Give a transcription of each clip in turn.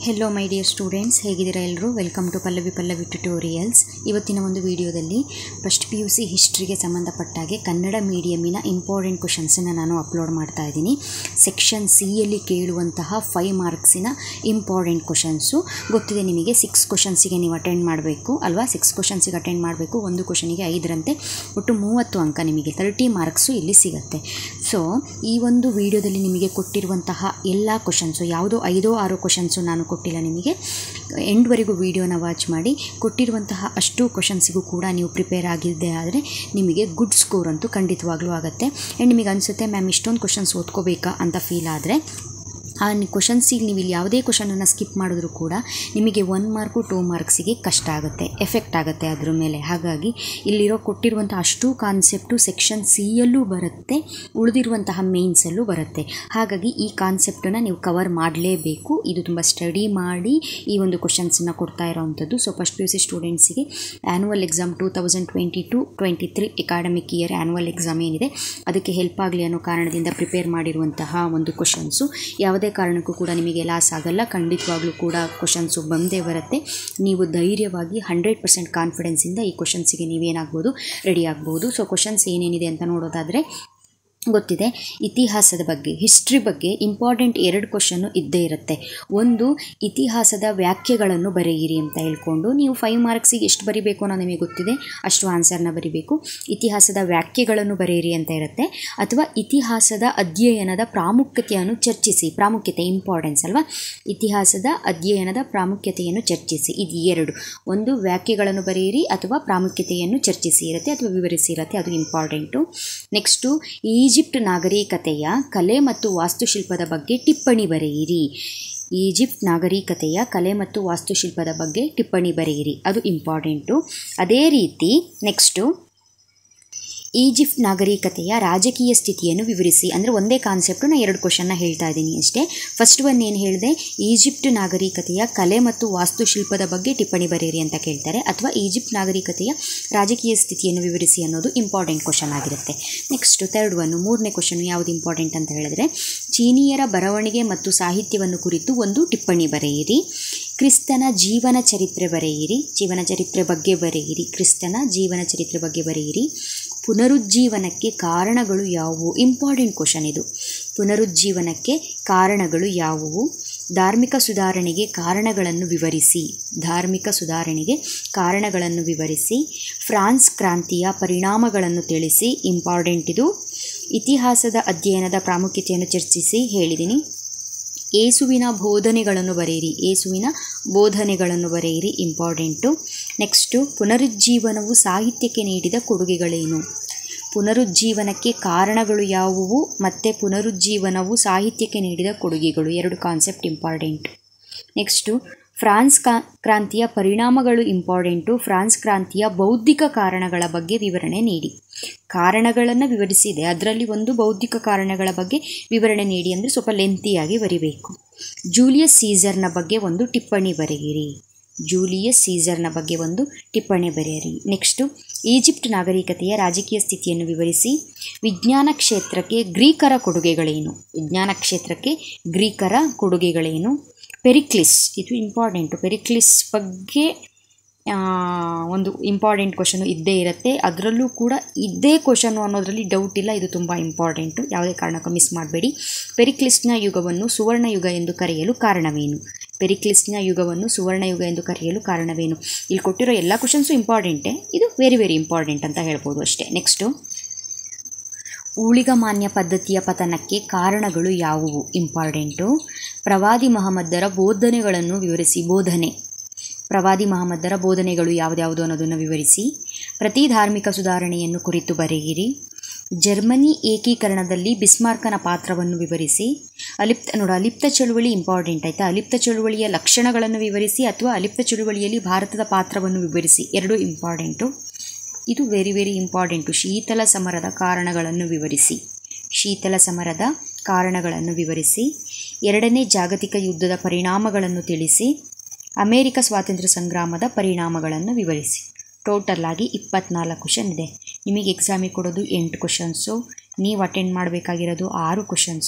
hello my dear students ಹೇಗಿದ್ದೀರಾ ಎಲ್ಲರೂ welcome to Pallavi Pallavi tutorials ಇವತ್ತಿನ ಒಂದು ವಿಡಿಯೋದಲ್ಲಿ ಫಸ್ಟ್ ಪಿ ಯು ಸಿ ಹಿಸ್ಟ್ರಿಗೆ ಸಂಬಂಧಪಟ್ಟ ಹಾಗೆ ಕನ್ನಡ ಮೀಡಿಯಮಿನ ಇಂಪಾರ್ಟೆಂಟ್ ಕ್ವಶನ್ಸನ್ನು ನಾನು ಅಪ್ಲೋಡ್ ಮಾಡ್ತಾ ಇದ್ದೀನಿ ಸೆಕ್ಷನ್ ಸಿಯಲ್ಲಿ ಕೇಳುವಂತಹ ಫೈವ್ ಮಾರ್ಕ್ಸಿನ ಇಂಪಾರ್ಟೆಂಟ್ ಕ್ವಶನ್ಸು ಗೊತ್ತಿದೆ ನಿಮಗೆ ಸಿಕ್ಸ್ ಕ್ವಶನ್ಸಿಗೆ ನೀವು ಅಟೆಂಡ್ ಮಾಡಬೇಕು ಅಲ್ವಾ ಸಿಕ್ಸ್ ಕ್ವಶನ್ಸಿಗೆ ಅಟೆಂಡ್ ಮಾಡಬೇಕು ಒಂದು ಕ್ವಶನಿಗೆ ಐದರಂತೆ ಒಟ್ಟು ಮೂವತ್ತು ಅಂಕ ನಿಮಗೆ ತರ್ಟಿ ಮಾರ್ಕ್ಸು ಇಲ್ಲಿ ಸಿಗುತ್ತೆ ಸೊ ಈ ಒಂದು ವಿಡಿಯೋದಲ್ಲಿ ನಿಮಗೆ ಕೊಟ್ಟಿರುವಂತಹ ಎಲ್ಲ ಕ್ವಶನ್ಸು ಯಾವುದೋ ಐದೋ ಆರೋ ಕ್ವಶನ್ಸು ನಾನು ಕೊಟ್ಟಿಲ್ಲ ನಿಮಗೆ ಎಂಡ್ವರೆಗೂ ವಿಡಿಯೋನ ವಾಚ್ ಮಾಡಿ ಕೊಟ್ಟಿರುವಂತಹ ಅಷ್ಟು ಕ್ವಶನ್ಸಿಗೂ ಕೂಡ ನೀವು ಪ್ರಿಪೇರ್ ಆಗಿದ್ದೆ ಆದರೆ ನಿಮಗೆ ಗುಡ್ ಸ್ಕೋರ್ ಅಂತೂ ಖಂಡಿತವಾಗ್ಲೂ ಆಗುತ್ತೆ ಆ್ಯಂಡ್ ನಿಮಗೆ ಅನಿಸುತ್ತೆ ಮ್ಯಾಮ್ ಇಷ್ಟೊಂದು ಕ್ವಶನ್ಸ್ ಓದ್ಕೋಬೇಕಾ ಅಂತ ಫೀಲ್ ಆದರೆ ಆ ಕ್ವಶನ್ಸಿಗೆ ನೀವು ಇಲ್ಲಿ ಯಾವುದೇ ಕ್ವಶನನ್ನು ಸ್ಕಿಪ್ ಮಾಡಿದ್ರೂ ಕೂಡ ನಿಮಗೆ ಒನ್ ಮಾರ್ಕು ಟೂ ಮಾರ್ಕ್ಸಿಗೆ ಕಷ್ಟ ಆಗುತ್ತೆ ಎಫೆಕ್ಟ್ ಆಗುತ್ತೆ ಅದ್ರ ಮೇಲೆ ಹಾಗಾಗಿ ಇಲ್ಲಿರೋ ಕೊಟ್ಟಿರುವಂಥ ಅಷ್ಟು ಕಾನ್ಸೆಪ್ಟು ಸೆಕ್ಷನ್ ಸಿಯಲ್ಲೂ ಬರುತ್ತೆ ಉಳಿದಿರುವಂತಹ ಮೇನ್ಸಲ್ಲೂ ಬರುತ್ತೆ ಹಾಗಾಗಿ ಈ ಕಾನ್ಸೆಪ್ಟನ್ನು ನೀವು ಕವರ್ ಮಾಡಲೇಬೇಕು ಇದು ತುಂಬ ಸ್ಟಡಿ ಮಾಡಿ ಈ ಒಂದು ಕ್ವಶನ್ಸನ್ನು ಕೊಡ್ತಾ ಇರೋವಂಥದ್ದು so first P U C ಸ್ಟೂಡೆಂಟ್ಸಿಗೆ annual exam two thousand twenty to twenty three academic year annual exam ಏನಿದೆ ಅದಕ್ಕೆ ಹೆಲ್ಪ್ ಆಗಲಿ ಅನ್ನೋ ಕಾರಣದಿಂದ ಪ್ರಿಪೇರ್ ಮಾಡಿರುವಂತಹ ಒಂದು ಕ್ವಶನ್ಸು ಯಾವುದೇ ಕಾರಣಕ್ಕೂ ಕೂಡ ನಿಮಗೆ ಲಾಸ್ ಆಗಲ್ಲ ಖಂಡಿತವಾಗ್ಲೂ ಕೂಡ ಕ್ವಶನ್ಸು ಬಂದೇ ಬರುತ್ತೆ ನೀವು ಧೈರ್ಯವಾಗಿ ಹಂಡ್ರೆಡ್ ಪರ್ಸೆಂಟ್ ಕಾನ್ಫಿಡೆನ್ಸಿಂದ ಈ ಕ್ವಶನ್ಸಿಗೆ ನೀವೇನಾಗ್ಬೋದು ರೆಡಿ ಆಗ್ಬೋದು ಸೊ ಕ್ವಶನ್ಸ್ ಏನೇನಿದೆ ಅಂತ ನೋಡೋದಾದರೆ ಗೊತ್ತಿದೆ ಇತಿಹಾಸದ ಬಗ್ಗೆ ಹಿಸ್ಟ್ರಿ ಬಗ್ಗೆ ಇಂಪಾರ್ಟೆಂಟ್ ಎರಡು ಕ್ವಶನ್ನು ಇದ್ದೇ ಇರುತ್ತೆ ಒಂದು ಇತಿಹಾಸದ ವ್ಯಾಖ್ಯೆಗಳನ್ನು ಬರೆಯಿರಿ ಅಂತ ಹೇಳ್ಕೊಂಡು ನೀವು ಫೈವ್ ಮಾರ್ಕ್ಸಿಗೆ ಎಷ್ಟು ಬರಿಬೇಕು ಅನ್ನೋ ನಿಮಗೆ ಗೊತ್ತಿದೆ ಅಷ್ಟು ಆನ್ಸರ್ನ ಬರಿಬೇಕು ಇತಿಹಾಸದ ವ್ಯಾಖ್ಯೆಗಳನ್ನು ಬರೆಯಿರಿ ಅಂತ ಇರುತ್ತೆ ಅಥವಾ ಇತಿಹಾಸದ ಅಧ್ಯಯನದ ಪ್ರಾಮುಖ್ಯತೆಯನ್ನು ಚರ್ಚಿಸಿ ಪ್ರಾಮುಖ್ಯತೆ ಇಂಪಾರ್ಟೆನ್ಸ್ ಅಲ್ವಾ ಇತಿಹಾಸದ ಅಧ್ಯಯನದ ಪ್ರಾಮುಖ್ಯತೆಯನ್ನು ಚರ್ಚಿಸಿ ಇದು ಎರಡು ಒಂದು ವ್ಯಾಖ್ಯೆಗಳನ್ನು ಬರೆಯಿರಿ ಅಥವಾ ಪ್ರಾಮುಖ್ಯತೆಯನ್ನು ಚರ್ಚಿಸಿ ಇರುತ್ತೆ ಅಥವಾ ವಿವರಿಸಿ ಇರುತ್ತೆ ಅದು ಇಂಪಾರ್ಟೆಂಟು ನೆಕ್ಸ್ಟು ಈಜಿಪ್ಟ್ ನಾಗರಿಕತೆಯ ಕಲೆ ಮತ್ತು ವಾಸ್ತುಶಿಲ್ಪದ ಬಗ್ಗೆ ಟಿಪ್ಪಣಿ ಬರೆಯಿರಿ ಈಜಿಪ್ಟ್ ನಾಗರಿಕತೆಯ ಕಲೆ ಮತ್ತು ವಾಸ್ತುಶಿಲ್ಪದ ಬಗ್ಗೆ ಟಿಪ್ಪಣಿ ಬರೆಯಿರಿ ಅದು ಇಂಪಾರ್ಟೆಂಟು ಅದೇ ರೀತಿ ನೆಕ್ಸ್ಟು ಈಜಿಪ್ಟ್ ನಾಗರಿಕತೆಯ ರಾಜಕೀಯ ಸ್ಥಿತಿಯನ್ನು ವಿವರಿಸಿ ಅಂದರೆ ಒಂದೇ ಕಾನ್ಸೆಪ್ಟು ನಾನು ಎರಡು ಕ್ವಶನ್ನ ಹೇಳ್ತಾ ಇದ್ದೀನಿ ಅಷ್ಟೇ ಫಸ್ಟ್ ಒನ್ ಏನು ಹೇಳಿದೆ ಈಜಿಪ್ಟ್ ನಾಗರಿಕತೆಯ ಕಲೆ ಮತ್ತು ವಾಸ್ತುಶಿಲ್ಪದ ಬಗ್ಗೆ ಟಿಪ್ಪಣಿ ಬರೆಯಿರಿ ಅಂತ ಕೇಳ್ತಾರೆ ಅಥವಾ ಈಜಿಪ್ಟ್ ನಾಗರಿಕತೆಯ ರಾಜಕೀಯ ಸ್ಥಿತಿಯನ್ನು ವಿವರಿಸಿ ಅನ್ನೋದು ಇಂಪಾರ್ಟೆಂಟ್ ಕ್ವಶನ್ ಆಗಿರುತ್ತೆ ನೆಕ್ಸ್ಟು ಥರ್ಡ್ ಒನ್ ಮೂರನೇ ಕ್ವಶನ್ ಯಾವುದು ಇಂಪಾರ್ಟೆಂಟ್ ಅಂತ ಹೇಳಿದ್ರೆ ಚೀನಿಯರ ಬರವಣಿಗೆ ಮತ್ತು ಸಾಹಿತ್ಯವನ್ನು ಕುರಿತು ಒಂದು ಟಿಪ್ಪಣಿ ಬರೆಯಿರಿ ಕ್ರಿಸ್ತನ ಜೀವನ ಚರಿತ್ರೆ ಬರೆಯಿರಿ ಜೀವನ ಚರಿತ್ರೆ ಬಗ್ಗೆ ಬರೆಯಿರಿ ಕ್ರಿಸ್ತನ ಜೀವನ ಚರಿತ್ರೆ ಬಗ್ಗೆ ಬರೆಯಿರಿ ಪುನರುಜ್ಜೀವನಕ್ಕೆ ಕಾರಣಗಳು ಯಾವುವು ಇಂಪಾರ್ಟೆಂಟ್ ಕ್ವಶನ್ ಇದು ಪುನರುಜ್ಜೀವನಕ್ಕೆ ಕಾರಣಗಳು ಯಾವುವು ಧಾರ್ಮಿಕ ಸುಧಾರಣೆಗೆ ಕಾರಣಗಳನ್ನು ವಿವರಿಸಿ ಧಾರ್ಮಿಕ ಸುಧಾರಣೆಗೆ ಕಾರಣಗಳನ್ನು ವಿವರಿಸಿ ಫ್ರಾನ್ಸ್ ಕ್ರಾಂತಿಯ ಪರಿಣಾಮಗಳನ್ನು ತಿಳಿಸಿ ಇಂಪಾರ್ಟೆಂಟ್ ಇದು ಇತಿಹಾಸದ ಅಧ್ಯಯನದ ಪ್ರಾಮುಖ್ಯತೆಯನ್ನು ಚರ್ಚಿಸಿ ಹೇಳಿದ್ದೀನಿ ಏಸುವಿನ ಬೋಧನೆಗಳನ್ನು ಬರೆಯಿರಿ ಏಸುವಿನ ಬೋಧನೆಗಳನ್ನು ಬರೆಯಿರಿ ಇಂಪಾರ್ಟೆಂಟು ನೆಕ್ಸ್ಟು ಪುನರುಜ್ಜೀವನವು ಸಾಹಿತ್ಯಕ್ಕೆ ನೀಡಿದ ಕೊಡುಗೆಗಳೇನು ಪುನರುಜ್ಜೀವನಕ್ಕೆ ಕಾರಣಗಳು ಯಾವುವು ಮತ್ತು ಪುನರುಜ್ಜೀವನವು ಸಾಹಿತ್ಯಕ್ಕೆ ನೀಡಿದ ಕೊಡುಗೆಗಳು ಎರಡು ಕಾನ್ಸೆಪ್ಟ್ ಇಂಪಾರ್ಟೆಂಟ್ ನೆಕ್ಸ್ಟು ಫ್ರಾನ್ಸ್ ಕಾ ಕ್ರಾಂತಿಯ ಪರಿಣಾಮಗಳು ಇಂಪಾರ್ಟೆಂಟು ಫ್ರಾನ್ಸ್ ಕ್ರಾಂತಿಯ ಬೌದ್ಧಿಕ ಕಾರಣಗಳ ಬಗ್ಗೆ ವಿವರಣೆ ನೀಡಿ ಕಾರಣಗಳನ್ನು ವಿವರಿಸಿದೆ ಅದರಲ್ಲಿ ಒಂದು ಬೌದ್ಧಿಕ ಕಾರಣಗಳ ಬಗ್ಗೆ ವಿವರಣೆ ನೀಡಿ ಅಂದರೆ ಸ್ವಲ್ಪ ಲೆಂತಿಯಾಗಿ ಬರಿಬೇಕು ಜೂಲಿಯಸ್ ಸೀಸರ್ನ ಬಗ್ಗೆ ಒಂದು ಟಿಪ್ಪಣಿ ಬರೆಯಿರಿ ಜೂಲಿಯಸ್ ಸೀಸರ್ನ ಬಗ್ಗೆ ಒಂದು ಟಿಪ್ಪಣಿ ಬರೆಯಿರಿ ನೆಕ್ಸ್ಟು ಈಜಿಪ್ಟ್ ನಾಗರಿಕತೆಯ ರಾಜಕೀಯ ಸ್ಥಿತಿಯನ್ನು ವಿವರಿಸಿ ವಿಜ್ಞಾನ ಕ್ಷೇತ್ರಕ್ಕೆ ಗ್ರೀಕರ ಕೊಡುಗೆಗಳೇನು ವಿಜ್ಞಾನ ಕ್ಷೇತ್ರಕ್ಕೆ ಗ್ರೀಕರ ಕೊಡುಗೆಗಳೇನು ಪೆರಿಕ್ಲಿಸ್ ಇದು ಇಂಪಾರ್ಟೆಂಟು ಪೆರಿಕ್ಲಿಸ್ ಬಗ್ಗೆ ಒಂದು ಇಂಪಾರ್ಟೆಂಟ್ ಕ್ವಶನು ಇದ್ದೇ ಇರುತ್ತೆ ಅದರಲ್ಲೂ ಕೂಡ ಇದ್ದೇ ಕ್ವಶನು ಅನ್ನೋದರಲ್ಲಿ ಡೌಟ್ ಇಲ್ಲ ಇದು ತುಂಬ ಇಂಪಾರ್ಟೆಂಟು ಯಾವುದೇ ಕಾರಣಕ್ಕೂ ಮಿಸ್ ಮಾಡಬೇಡಿ ಪೆರಿಕ್ಲಿಸ್ನ ಯುಗವನ್ನು ಸುವರ್ಣ ಯುಗ ಎಂದು ಕರೆಯಲು ಕಾರಣವೇನು ಪೆರಿಕ್ಲಿಸ್ನ ಯುಗವನ್ನು ಸುವರ್ಣ ಯುಗ ಎಂದು ಕರೆಯಲು ಕಾರಣವೇನು ಇಲ್ಲಿ ಕೊಟ್ಟಿರೋ ಎಲ್ಲ ಕ್ವಶನ್ಸು ಇಂಪಾರ್ಟೆಂಟೇ ಇದು ವೆರಿ ವೆರಿ ಇಂಪಾರ್ಟೆಂಟ್ ಅಂತ ಹೇಳ್ಬೋದು ಅಷ್ಟೇ ನೆಕ್ಸ್ಟು ಊಳಿಗಮಾನ್ಯ ಪದ್ಧತಿಯ ಪತನಕ್ಕೆ ಕಾರಣಗಳು ಯಾವುವು ಇಂಪಾರ್ಟೆಂಟು ಪ್ರವಾದಿ ಮಹಮ್ಮದರ ಬೋಧನೆಗಳನ್ನು ವಿವರಿಸಿ ಬೋಧನೆ ಪ್ರವಾದಿ ಮಹಮ್ಮದರ ಬೋಧನೆಗಳು ಯಾವುದ್ಯಾವುದು ಅನ್ನೋದನ್ನು ವಿವರಿಸಿ ಪ್ರತಿ ಧಾರ್ಮಿಕ ಸುಧಾರಣೆಯನ್ನು ಕುರಿತು ಬರೆಯಿರಿ ಜರ್ಮನಿ ಏಕೀಕರಣದಲ್ಲಿ ಬಿಸ್ಮಾರ್ಕನ ಪಾತ್ರವನ್ನು ವಿವರಿಸಿ ಅಲಿಪ್ತ ನೋಡು ಅಲಿಪ್ತ ಚಳುವಳಿ ಇಂಪಾರ್ಟೆಂಟ್ ಆಯಿತಾ ಅಲಿಪ್ತ ಚಳುವಳಿಯ ಲಕ್ಷಣಗಳನ್ನು ವಿವರಿಸಿ ಅಥವಾ ಅಲಿಪ್ತ ಚಳುವಳಿಯಲ್ಲಿ ಭಾರತದ ಪಾತ್ರವನ್ನು ವಿವರಿಸಿ ಎರಡೂ ಇಂಪಾರ್ಟೆಂಟು ಇದು ವೆರಿ ವೆರಿ ಇಂಪಾರ್ಟೆಂಟು ಶೀತಲ ಸಮರದ ಕಾರಣಗಳನ್ನು ವಿವರಿಸಿ ಶೀತಲ ಸಮರದ ಕಾರಣಗಳನ್ನು ವಿವರಿಸಿ ಎರಡನೇ ಜಾಗತಿಕ ಯುದ್ಧದ ಪರಿಣಾಮಗಳನ್ನು ತಿಳಿಸಿ ಅಮೇರಿಕ ಸ್ವಾತಂತ್ರ್ಯ ಸಂಗ್ರಾಮದ ಪರಿಣಾಮಗಳನ್ನು ವಿವರಿಸಿ ಟೋಟಲ್ ಆಗಿ ಇಪ್ಪತ್ನಾಲ್ಕು ಕ್ವಶನ್ ಇದೆ ನಿಮಗೆ ಎಕ್ಸಾಮಿಗೆ ಕೊಡೋದು ಎಂಟು ಕ್ವಶನ್ಸು ನೀವು ಅಟೆಂಡ್ ಮಾಡಬೇಕಾಗಿರೋದು ಆರು ಕ್ವಶನ್ಸು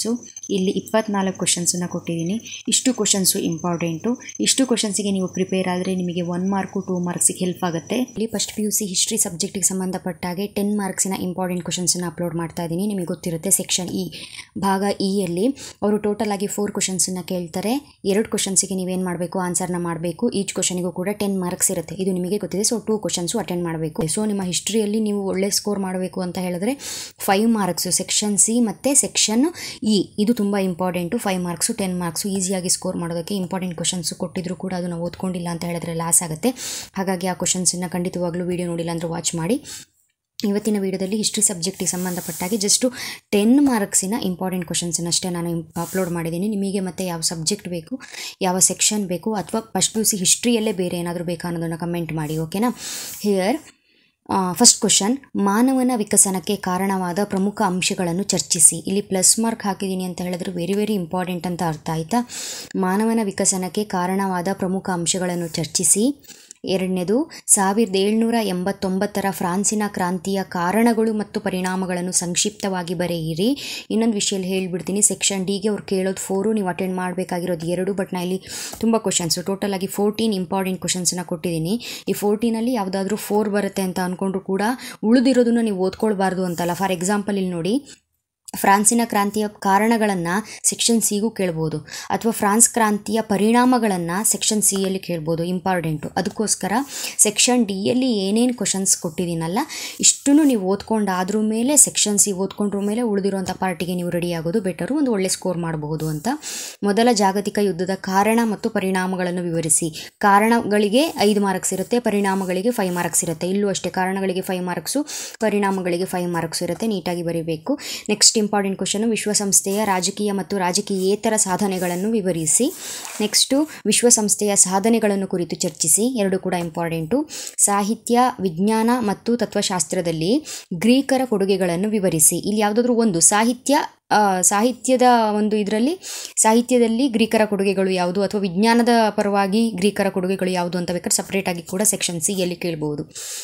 ಇಲ್ಲಿ ಇಪ್ಪತ್ನಾಲ್ಕು ಕ್ವಶನ್ಸನ್ನು ಕೊಟ್ಟಿದ್ದೀನಿ ಇಷ್ಟು ಕ್ವಶನ್ಸು ಇಂಪಾರ್ಟೆಂಟು ಇಷ್ಟು ಕ್ವಶನ್ಸಿಗೆ ನೀವು ಪ್ರಿಪೇರ್ ಆದರೆ ನಿಮಗೆ ಒನ್ ಮಾರ್ಕು ಟೂ ಮಾರ್ಕ್ಸಿಗೆ ಹೆಲ್ಪ್ ಆಗುತ್ತೆ ಇಲ್ಲಿ first P U C history ಸಬ್ಜೆಕ್ಟಿಗೆ ಸಂಬಂಧಪಟ್ಟ ಹಾಗೆ ಟೆನ್ ಮಾರ್ಕ್ಸಿನ ಇಂಪಾರ್ಟೆಂಟ್ ಕ್ವಶನ್ಸನ್ನು ಅಪ್ಲೋಡ್ ಮಾಡ್ತಾ ಇದ್ದೀನಿ ನಿಮಗೆ ಗೊತ್ತಿರುತ್ತೆ ಸೆಕ್ಷನ್ ಇ ಭಾಗ ಇ ಯಲ್ಲಿ ಅವರು ಟೋಟಲ್ ಆಗಿ ಫೋರ್ ಕ್ವಶನ್ಸನ್ನು ಕೇಳ್ತಾರೆ ಎರಡು ಕ್ವಶನ್ಸಿಗೆ ನೀವೇನು ಮಾಡಬೇಕು ಆನ್ಸರ್ನ ಮಾಡಬೇಕು ಈಚ್ ಕ್ವಶನಿಗೂ ಕೂಡ ಟೆನ್ ಮಾರ್ಕ್ಸ್ ಇರುತ್ತೆ ಇದು ನಿಮಗೆ ಗೊತ್ತಿದೆ ಸೊ ಟೂ ಕ್ವಶನ್ಸು ಅಟೆಂಡ್ ಮಾಡಬೇಕು ಸೊ ನಿಮ್ಮ ಹಿಸ್ಟ್ರಿಯಲ್ಲಿ ನೀವು ಒಳ್ಳೆ ಸ್ಕೋರ್ ಮಾಡಬೇಕು ಅಂತ ಹೇಳಿದ್ರೆ ಫೈವ್ ಮಾರ್ಕ್ಸು ಸೆಕ್ಷನ್ ಸಿ ಮತ್ತು ಸೆಕ್ಷನ್ ಇ ಇದು ತುಂಬ important five marks ten marks ಈಸಿಯಾಗಿ ಸ್ಕೋರ್ ಮಾಡೋದಕ್ಕೆ ಇಂಪಾರ್ಟೆಂಟ್ ಕ್ವಶನ್ಸು ಕೊಟ್ಟಿದ್ರು ಕೂಡ ಅದು ನಾವು ಓದ್ಕೊಂಡಿಲ್ಲ ಅಂತ ಹೇಳಿದ್ರೆ ಲಾಸ್ ಆಗುತ್ತೆ ಹಾಗಾಗಿ ಆ ಕ್ವಶನ್ಸನ್ನು ಖಂಡಿತವಾಗ್ಲೂ ವೀಡಿಯೋ ನೋಡಿಲ್ಲ ಅಂದರೆ ವಾಚ್ ಮಾಡಿ ಇವತ್ತಿನ ವಿಡಿಯೋದಲ್ಲಿ ಹಿಸ್ಟ್ರಿ ಸಬ್ಜೆಕ್ಟಿಗೆ ಸಂಬಂಧಪಟ್ಟಾಗಿ ಜಸ್ಟು ಟೆನ್ ಮಾರ್ಕ್ಸಿನ ಇಂಪಾರ್ಟೆಂಟ್ ಕ್ವಶನ್ಸನ್ನು ಅಷ್ಟೇ ನಾನು ಅಪ್ಲೋಡ್ ಮಾಡಿದ್ದೀನಿ ನಿಮಗೆ ಮತ್ತು ಯಾವ ಸಬ್ಜೆಕ್ಟ್ ಬೇಕು ಯಾವ ಸೆಕ್ಷನ್ ಬೇಕು ಅಥವಾ ಫಸ್ಟ್ ಪಿ ಯು ಸಿ ಹಿಸ್ಟ್ರಿಯಲ್ಲೇ ಬೇರೆ ಏನಾದರೂ ಬೇಕಾ ಅನ್ನೋದನ್ನು ಕಮೆಂಟ್ ಮಾಡಿ ಓಕೆನಾ ಹಿಯರ್ ಫಸ್ಟ್ ಕ್ವಶನ್ ಮಾನವನ ವಿಕಸನಕ್ಕೆ ಕಾರಣವಾದ ಪ್ರಮುಖ ಅಂಶಗಳನ್ನು ಚರ್ಚಿಸಿ ಇಲ್ಲಿ ಪ್ಲಸ್ ಮಾರ್ಕ್ ಹಾಕಿದ್ದೀನಿ ಅಂತ ಹೇಳಿದ್ರೆ ವೆರಿ ವೆರಿ ಇಂಪಾರ್ಟೆಂಟ್ ಅಂತ ಅರ್ಥ ಆಯಿತಾ ಮಾನವನ ವಿಕಸನಕ್ಕೆ ಕಾರಣವಾದ ಪ್ರಮುಖ ಅಂಶಗಳನ್ನು ಚರ್ಚಿಸಿ ಎರಡನೇದು ಸಾವಿರದ ಏಳ್ನೂರ ಎಂಬತ್ತೊಂಬತ್ತರ ಫ್ರಾನ್ಸಿನ ಕ್ರಾಂತಿಯ ಕಾರಣಗಳು ಮತ್ತು ಪರಿಣಾಮಗಳನ್ನು ಸಂಕ್ಷಿಪ್ತವಾಗಿ ಬರೆಯಿರಿ ಇನ್ನೊಂದು ವಿಷಯಲ್ಲಿ ಹೇಳಿಬಿಡ್ತೀನಿ ಸೆಕ್ಷನ್ ಡಿಗೆ ಅವ್ರು ಕೇಳೋದು ಫೋರು ನೀವು ಅಟೆಂಡ್ ಮಾಡಬೇಕಾಗಿರೋದು ಎರಡು ಬಟ್ ನಾ ಇಲ್ಲಿ ತುಂಬ ಕ್ವಶನ್ಸು ಟೋಟಲ್ ಆಗಿ ಫೋರ್ಟೀನ್ ಇಂಪಾರ್ಟೆಂಟ್ ಕ್ವಶನ್ಸನ್ನ ಕೊಟ್ಟಿದ್ದೀನಿ ಈ ಫೋರ್ಟೀನಲ್ಲಿ ಯಾವುದಾದ್ರೂ ಫೋರ್ ಬರುತ್ತೆ ಅಂತ ಅಂದ್ಕೊಂಡ್ರು ಕೂಡ ಉಳಿದಿರೋದನ್ನು ನೀವು ಓದ್ಕೊಳ್ಬಾರ್ದು ಅಂತಲ್ಲ ಫಾರ್ ಎಕ್ಸಾಂಪಲ್ ಇಲ್ಲಿ ನೋಡಿ ಫ್ರಾನ್ಸಿನ ಕ್ರಾಂತಿಯ ಕಾರಣಗಳನ್ನು ಸೆಕ್ಷನ್ ಸಿಗೂ ಕೇಳ್ಬೋದು ಅಥವಾ ಫ್ರಾನ್ಸ್ ಕ್ರಾಂತಿಯ ಪರಿಣಾಮಗಳನ್ನು ಸೆಕ್ಷನ್ ಸಿಯಲ್ಲಿ ಕೇಳ್ಬೋದು ಇಂಪಾರ್ಟೆಂಟು ಅದಕ್ಕೋಸ್ಕರ ಸೆಕ್ಷನ್ ಡಿಯಲ್ಲಿ ಏನೇನು ಕ್ವಶನ್ಸ್ ಕೊಟ್ಟಿದ್ದೀನಲ್ಲ ಇಷ್ಟನ್ನು ನೀವು ಓದ್ಕೊಂಡಾದ್ರ ಮೇಲೆ ಸೆಕ್ಷನ್ ಸಿ ಓದ್ಕೊಂಡ್ರ ಮೇಲೆ ಉಳಿದಿರೋಂಥ ಪಾರ್ಟಿಗೆ ನೀವು ರೆಡಿ ಆಗೋದು ಬೆಟರು ಒಂದು ಒಳ್ಳೆ ಸ್ಕೋರ್ ಮಾಡಬಹುದು ಅಂತ ಮೊದಲ ಜಾಗತಿಕ ಯುದ್ಧದ ಕಾರಣ ಮತ್ತು ಪರಿಣಾಮಗಳನ್ನು ವಿವರಿಸಿ ಕಾರಣಗಳಿಗೆ ಐದು ಮಾರ್ಕ್ಸ್ ಇರುತ್ತೆ ಪರಿಣಾಮಗಳಿಗೆ ಫೈವ್ ಮಾರ್ಕ್ಸ್ ಇರುತ್ತೆ ಇಲ್ಲೂ ಅಷ್ಟೇ ಕಾರಣಗಳಿಗೆ ಫೈವ್ ಮಾರ್ಕ್ಸು ಪರಿಣಾಮಗಳಿಗೆ ಫೈವ್ ಮಾರ್ಕ್ಸ್ ಇರುತ್ತೆ ನೀಟಾಗಿ ಬರೀಬೇಕು ನೆಕ್ಸ್ಟ್ ಇಂಪಾರ್ಟೆಂಟ್ ಕ್ವಶನು ವಿಶ್ವಸಂಸ್ಥೆಯ ರಾಜಕೀಯ ಮತ್ತು ರಾಜಕೀಯೇತರ ಸಾಧನೆಗಳನ್ನು ವಿವರಿಸಿ ನೆಕ್ಸ್ಟು ವಿಶ್ವಸಂಸ್ಥೆಯ ಸಾಧನೆಗಳನ್ನು ಕುರಿತು ಚರ್ಚಿಸಿ ಎರಡು ಕೂಡ ಇಂಪಾರ್ಟೆಂಟು ಸಾಹಿತ್ಯ ವಿಜ್ಞಾನ ಮತ್ತು ತತ್ವಶಾಸ್ತ್ರದಲ್ಲಿ ಗ್ರೀಕರ ಕೊಡುಗೆಗಳನ್ನು ವಿವರಿಸಿ ಇಲ್ಲಿ ಯಾವುದಾದ್ರೂ ಒಂದು ಸಾಹಿತ್ಯ ಸಾಹಿತ್ಯದ ಒಂದು ಇದರಲ್ಲಿ ಸಾಹಿತ್ಯದಲ್ಲಿ ಗ್ರೀಕರ ಕೊಡುಗೆಗಳು ಯಾವುದು ಅಥವಾ ವಿಜ್ಞಾನದ ಪರವಾಗಿ ಗ್ರೀಕರ ಕೊಡುಗೆಗಳು ಯಾವುದು ಅಂತ ಬೇಕಾದ್ರೆ ಸಪ್ರೇಟಾಗಿ ಕೂಡ ಸೆಕ್ಷನ್ ಸಿಯಲ್ಲಿ ಕೇಳ್ಬೋದು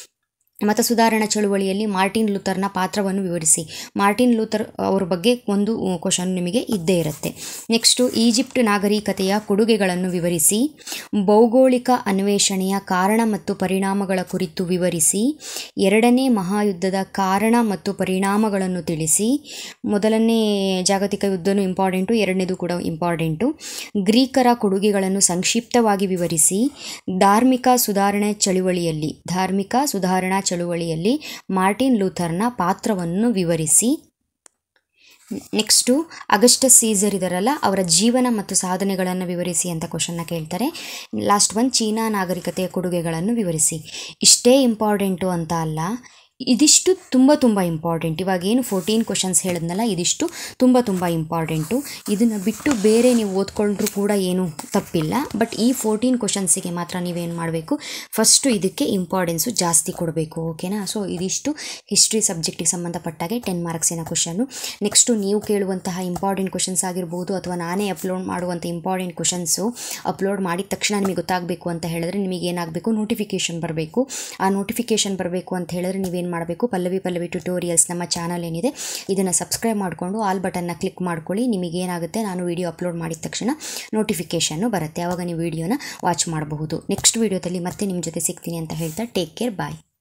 ಮತ ಸುಧಾರಣಾ ಚಳುವಳಿಯಲ್ಲಿ ಮಾರ್ಟಿನ್ ಲೂಥರ್ನ ಪಾತ್ರವನ್ನು ವಿವರಿಸಿ ಮಾರ್ಟಿನ್ ಲೂಥರ್ ಅವ್ರ ಬಗ್ಗೆ ಒಂದು ಕ್ವಶನ್ ನಿಮಗೆ ಇದ್ದೇ ಇರುತ್ತೆ ನೆಕ್ಸ್ಟು ಈಜಿಪ್ಟ್ ನಾಗರಿಕತೆಯ ಕೊಡುಗೆಗಳನ್ನು ವಿವರಿಸಿ ಭೌಗೋಳಿಕ ಅನ್ವೇಷಣೆಯ ಕಾರಣ ಮತ್ತು ಪರಿಣಾಮಗಳ ಕುರಿತು ವಿವರಿಸಿ ಎರಡನೇ ಮಹಾಯುದ್ಧದ ಕಾರಣ ಮತ್ತು ಪರಿಣಾಮಗಳನ್ನು ತಿಳಿಸಿ ಮೊದಲನೇ ಜಾಗತಿಕ ಯುದ್ಧನೂ ಇಂಪಾರ್ಟೆಂಟು ಎರಡನೇದು ಕೂಡ ಇಂಪಾರ್ಟೆಂಟು ಗ್ರೀಕರ ಕೊಡುಗೆಗಳನ್ನು ಸಂಕ್ಷಿಪ್ತವಾಗಿ ವಿವರಿಸಿ ಧಾರ್ಮಿಕ ಸುಧಾರಣೆ ಚಳುವಳಿಯಲ್ಲಿ ಧಾರ್ಮಿಕ ಸುಧಾರಣಾ ಚಳುವಳಿಯಲ್ಲಿ ಮಾರ್ಟಿನ್ ಲೂಥರ್ನ ಪಾತ್ರವನ್ನು ವಿವರಿಸಿ ನೆಕ್ಸ್ಟು ಅಗಸ್ಟಸ್ ಸೀಸರ್ ಇದಾರಲ್ಲ ಅವರ ಜೀವನ ಮತ್ತು ಸಾಧನೆಗಳನ್ನು ವಿವರಿಸಿ ಅಂತ ಕ್ವಶನ್ನ ಕೇಳ್ತಾರೆ ಲಾಸ್ಟ್ ಒನ್ ಚೀನಾ ನಾಗರಿಕತೆಯ ಕೊಡುಗೆಗಳನ್ನು ವಿವರಿಸಿ ಇಷ್ಟೇ ಇಂಪಾರ್ಟೆಂಟು ಅಂತ ಅಲ್ಲ ಇದಿಷ್ಟು ತುಂಬ ತುಂಬ ಇಂಪಾರ್ಟೆಂಟ್ ಇವಾಗ ಏನು ಫೋರ್ಟೀನ್ ಕ್ವಶನ್ಸ್ ಹೇಳಿದ್ನಲ್ಲ ಇದಿಷ್ಟು ತುಂಬ ತುಂಬ ಇಂಪಾರ್ಟೆಂಟು ಇದನ್ನು ಬಿಟ್ಟು ಬೇರೆ ನೀವು ಓದ್ಕೊಂಡ್ರೂ ಕೂಡ ಏನೂ ತಪ್ಪಿಲ್ಲ ಬಟ್ ಈ ಫೋರ್ಟೀನ್ ಕ್ವಶನ್ಸಿಗೆ ಮಾತ್ರ ನೀವೇನು ಮಾಡಬೇಕು ಫಸ್ಟು ಇದಕ್ಕೆ ಇಂಪಾರ್ಟೆನ್ಸು ಜಾಸ್ತಿ ಕೊಡಬೇಕು ಓಕೆನಾ ಸೊ ಇದಿಷ್ಟು ಹಿಸ್ಟ್ರಿ ಸಬ್ಜೆಕ್ಟಿಗೆ ಸಂಬಂಧಪಟ್ಟಾಗೆ ಟೆನ್ ಮಾರ್ಕ್ಸಿನ ಕ್ವಶನ್ನು ನೆಕ್ಸ್ಟು ನೀವು ಕೇಳುವಂತಹ ಇಂಪಾರ್ಟೆಂಟ್ ಕ್ವಶನ್ಸ್ ಆಗಿರ್ಬೋದು ಅಥವಾ ನಾನೇ ಅಪ್ಲೋಡ್ ಮಾಡುವಂಥ ಇಂಪಾರ್ಟೆಂಟ್ ಕ್ವಶನ್ಸು ಅಪ್ಲೋಡ್ ಮಾಡಿದ ತಕ್ಷಣ ನಿಮಗೆ ಗೊತ್ತಾಗಬೇಕು ಅಂತ ಹೇಳಿದ್ರೆ ನಿಮಗೆ ಏನಾಗಬೇಕು ನೋಟಿಫಿಕೇಷನ್ ಬರಬೇಕು ಆ ನೋಟಿಫಿಕೇಷನ್ ಬರಬೇಕು ಅಂತ ಹೇಳಿದ್ರೆ ನೀವೇನು ಮಾಡಬೇಕು ಪಲ್ಲವಿ ಪಲ್ಲವಿ ಟ್ಯುಟೋರಿಯಲ್ಸ್ ನಮ್ಮ ಚಾನಲ್ ಏನಿದೆ ಇದನ್ನು ಸಬ್ಸ್ಕ್ರೈಬ್ ಮಾಡಿಕೊಂಡು ಆಲ್ ಬಟನ್ನ ಕ್ಲಿಕ್ ಮಾಡ್ಕೊಳ್ಳಿ ನಿಮಗೇನಾಗುತ್ತೆ ನಾನು ವಿಡಿಯೋ ಅಪ್ಲೋಡ್ ಮಾಡಿದ ತಕ್ಷಣ ನೋಟಿಫಿಕೇಷನ್ನು ಬರುತ್ತೆ ಆವಾಗ ನೀವು ವಿಡಿಯೋನ ವಾಚ್ ಮಾಡಬಹುದು ನೆಕ್ಸ್ಟ್ ವಿಡಿಯೋದಲ್ಲಿ ಮತ್ತೆ ನಿಮ್ಮ ಜೊತೆ ಸಿಗ್ತೀನಿ ಅಂತ ಹೇಳ್ತಾ ಟೇಕ್ ಕೇರ್ ಬಾಯ್